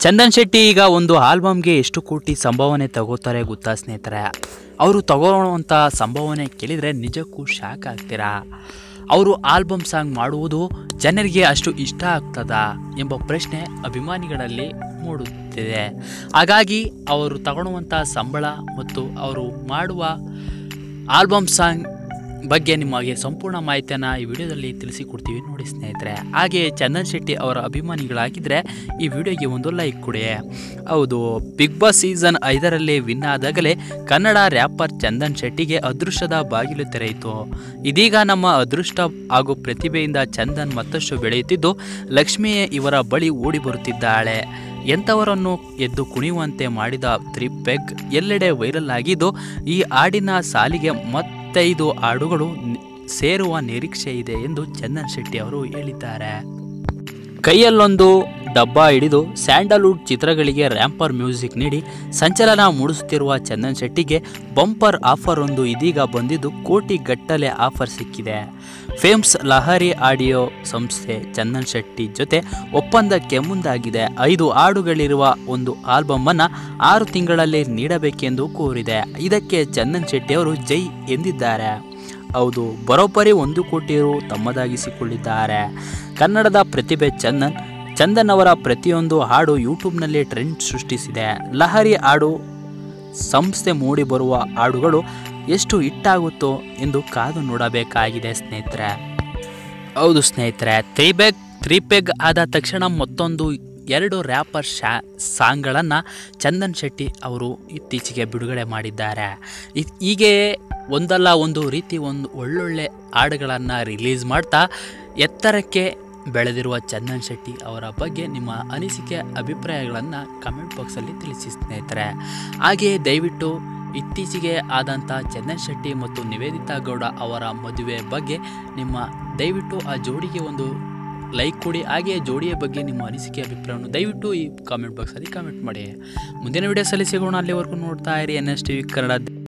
ಚಂದನ್ ಶೆಟ್ಟಿ ಈಗ ಒಂದು ಆಲ್ಬಮ್ಗೆ ಎಷ್ಟು ಕೋಟಿ ಸಂಭಾವನೆ ತಗೋತಾರೆ ಗೊತ್ತಾ ಸ್ನೇಹಿತರೆ ಅವರು ತಗೊಳ್ಳುವಂಥ ಸಂಭಾವನೆ ಕೇಳಿದರೆ ನಿಜಕ್ಕೂ ಶಾಕ್ ಆಗ್ತೀರಾ ಅವರು ಆಲ್ಬಮ್ ಸಾಂಗ್ ಮಾಡುವುದು ಜನರಿಗೆ ಅಷ್ಟು ಇಷ್ಟ ಆಗ್ತದಾ ಎಂಬ ಪ್ರಶ್ನೆ ಅಭಿಮಾನಿಗಳಲ್ಲಿ ಮೂಡುತ್ತಿದೆ ಹಾಗಾಗಿ ಅವರು ತಗೊಳ್ಳುವಂಥ ಸಂಬಳ ಮತ್ತು ಅವರು ಮಾಡುವ ಆಲ್ಬಮ್ ಸಾಂಗ್ ಬಗ್ಗೆ ನಿಮಗೆ ಸಂಪೂರ್ಣ ಮಾಹಿತಿಯನ್ನು ಈ ವಿಡಿಯೋದಲ್ಲಿ ತಿಳಿಸಿಕೊಡ್ತೀವಿ ನೋಡಿ ಸ್ನೇಹಿತರೆ ಹಾಗೆ ಚಂದನ್ ಶೆಟ್ಟಿ ಅವರ ಅಭಿಮಾನಿಗಳಾಗಿದ್ದರೆ ಈ ವಿಡಿಯೋಗೆ ಒಂದು ಲೈಕ್ ಕೊಡಿ ಹೌದು ಬಿಗ್ ಬಾಸ್ ಸೀಸನ್ ಐದರಲ್ಲಿ ವಿನ್ ಆದಾಗಲೇ ಕನ್ನಡ ರ್ಯಾಪರ್ ಚಂದನ್ ಶೆಟ್ಟಿಗೆ ಅದೃಷ್ಟದ ಬಾಗಿಲು ತೆರೆಯಿತು ಇದೀಗ ನಮ್ಮ ಅದೃಷ್ಟ ಹಾಗೂ ಪ್ರತಿಭೆಯಿಂದ ಚಂದನ್ ಮತ್ತಷ್ಟು ಬೆಳೆಯುತ್ತಿದ್ದು ಲಕ್ಷ್ಮಿಯೇ ಇವರ ಬಳಿ ಓಡಿ ಬರುತ್ತಿದ್ದಾಳೆ ಎಂಥವರನ್ನು ಎದ್ದು ಕುಣಿಯುವಂತೆ ಮಾಡಿದ ತ್ರೀ ಪೆಗ್ ಎಲ್ಲೆಡೆ ವೈರಲ್ ಆಗಿದ್ದು ಈ ಹಾಡಿನ ಸಾಲಿಗೆ ಮತ್ತೈದು ಹಾಡುಗಳು ನಿ- ಸೇರುವ ನಿರೀಕ್ಷೆ ಇದೆ ಎಂದು ಚಂದನ್ ಶೆಟ್ಟಿ ಅವರು ಹೇಳಿದ್ದಾರೆ ಕೈಯಲ್ಲೊಂದು ಡಬ್ಬ ಹಿಡಿದು ಸ್ಯಾಂಡಲ್ವುಡ್ ಚಿತ್ರಗಳಿಗೆ ರ್ಯಾಂಪರ್ ಮ್ಯೂಸಿಕ್ ನೀಡಿ ಸಂಚಲನ ಮೂಡಿಸುತ್ತಿರುವ ಚಂದನ್ ಶೆಟ್ಟಿಗೆ ಬಂಪರ್ ಆಫರ್ ಒಂದು ಇದೀಗ ಬಂದಿದ್ದು ಕೋಟಿ ಗಟ್ಟಲೆ ಆಫರ್ ಸಿಕ್ಕಿದೆ ಫೇಮ್ಸ್ ಲಹರಿ ಆಡಿಯೋ ಸಂಸ್ಥೆ ಚಂದನ್ ಶೆಟ್ಟಿ ಜೊತೆ ಒಪ್ಪಂದಕ್ಕೆ ಮುಂದಾಗಿದೆ ಐದು ಹಾಡುಗಳಿರುವ ಒಂದು ಆಲ್ಬಮನ್ನು ಆರು ತಿಂಗಳಲ್ಲಿ ನೀಡಬೇಕೆಂದು ಕೋರಿದೆ ಇದಕ್ಕೆ ಚಂದನ್ ಶೆಟ್ಟಿ ಅವರು ಜೈ ಎಂದಿದ್ದಾರೆ ಹೌದು ಬರೋಬ್ಬರಿ ಒಂದು ಕೋಟಿ ರು ತಮ್ಮದಾಗಿಸಿಕೊಂಡಿದ್ದಾರೆ ಕನ್ನಡದ ಪ್ರತಿಭೆ ಚಂದನ್ ಚಂದನ್ ಅವರ ಪ್ರತಿಯೊಂದು ಹಾಡು ಯೂಟ್ಯೂಬ್ನಲ್ಲಿ ಟ್ರೆಂಡ್ ಸೃಷ್ಟಿಸಿದೆ ಲಹರಿ ಹಾಡು ಸಂಸ್ಥೆ ಮೂಡಿ ಬರುವ ಹಾಡುಗಳು ಎಷ್ಟು ಹಿಟ್ಟಾಗುತ್ತೋ ಎಂದು ಕಾದು ನೋಡಬೇಕಾಗಿದೆ ಸ್ನೇಹಿತರೆ ಹೌದು ಸ್ನೇಹಿತರೆ ತ್ರೀ ಬೆಗ್ ತ್ರೀ ಪೆಗ್ ಆದ ತಕ್ಷಣ ಮತ್ತೊಂದು ಎರಡು ರ್ಯಾಪರ್ ಶಾ ಸಾಂಗ್ಗಳನ್ನು ಚಂದನ್ ಶೆಟ್ಟಿ ಅವರು ಇತ್ತೀಚೆಗೆ ಬಿಡುಗಡೆ ಮಾಡಿದ್ದಾರೆ ಇದ್- ಹೀಗೆ ಒಂದಲ್ಲ ಒಂದು ರೀತಿ ಒಂದು ಒಳ್ಳೊಳ್ಳೆ ಹಾಡುಗಳನ್ನು ರಿಲೀಸ್ ಮಾಡ್ತಾ ಎತ್ತರಕ್ಕೆ ಬೆಳೆದಿರುವ ಚಂದನ್ ಶೆಟ್ಟಿ ಅವರ ಬಗ್ಗೆ ನಿಮ್ಮ ಅನಿಸಿಕೆ ಅಭಿಪ್ರಾಯಗಳನ್ನು ಕಮೆಂಟ್ ಬಾಕ್ಸಲ್ಲಿ ತಿಳಿಸಿ ಸ್ನೇಹಿತರೆ ಹಾಗೆಯೇ ದಯವಿಟ್ಟು ಇತ್ತೀಚೆಗೆ ಆದಂಥ ಚಂದನ್ ಶೆಟ್ಟಿ ಮತ್ತು ನಿವೇದಿತಾ ಗೌಡ ಅವರ ಮದುವೆ ಬಗ್ಗೆ ನಿಮ್ಮ ದಯವಿಟ್ಟು ಆ ಜೋಡಿಗೆ ಒಂದು ಲೈಕ್ ಕೊಡಿ ಹಾಗೆಯೇ ಜೋಡಿಯ ಬಗ್ಗೆ ನಿಮ್ಮ ಅನಿಸಿಕೆ ಅಭಿಪ್ರಾಯವನ್ನು ದಯವಿಟ್ಟು ಈ ಕಾಮೆಂಟ್ ಬಾಕ್ಸಲ್ಲಿ ಕಾಮೆಂಟ್ ಮಾಡಿ ಮುಂದಿನ ವಿಡಿಯೋಸಲ್ಲಿ ಸಿಗೋಣ ಅಲ್ಲಿವರೆಗೂ ನೋಡ್ತಾ ಇರಿ N S T V Kannada